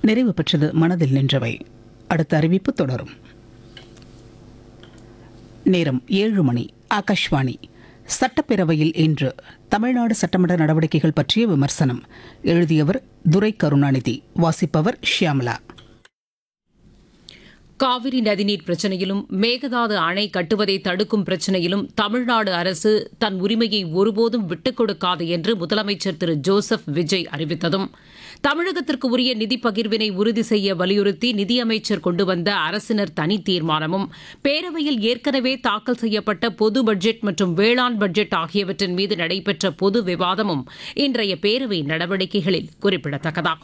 நிறைவு பெற்றது மனதில் நின்றவை அடுத்த அறிவிப்பு தொடரும் நேரம் ஏழு மணி ஆகாஷ்வாணி சட்டப்பேரவையில் இன்று தமிழ்நாடு சட்டமன்ற நடவடிக்கைகள் பற்றிய விமர்சனம் எழுதியவர் துரை கருணாநிதி வாசிப்பவர் ஷியாமலா காவிரி நதிநீர் பிரச்சனையிலும் மேகதாது அணை கட்டுவதை தடுக்கும் பிரச்சனையிலும் தமிழ்நாடு அரசு தன் உரிமையை ஒருபோதும் விட்டுக் கொடுக்காது என்று முதலமைச்சர் திரு ஜோசப் விஜய் அறிவித்ததும் தமிழகத்திற்கு உரிய நிதி பகிர்வினை உறுதி செய்ய வலியுறுத்தி நிதியமைச்சர் கொண்டு வந்த அரசினர் தனி தீர்மானமும் பேரவையில் ஏற்கனவே தாக்கல் செய்யப்பட்ட பொது பட்ஜெட் மற்றும் வேளாண் பட்ஜெட் ஆகியவற்றின் மீது நடைபெற்ற பொது விவாதமும் இன்றைய பேரவை நடவடிக்கைகளில் குறிப்பிடத்தக்கதாகும்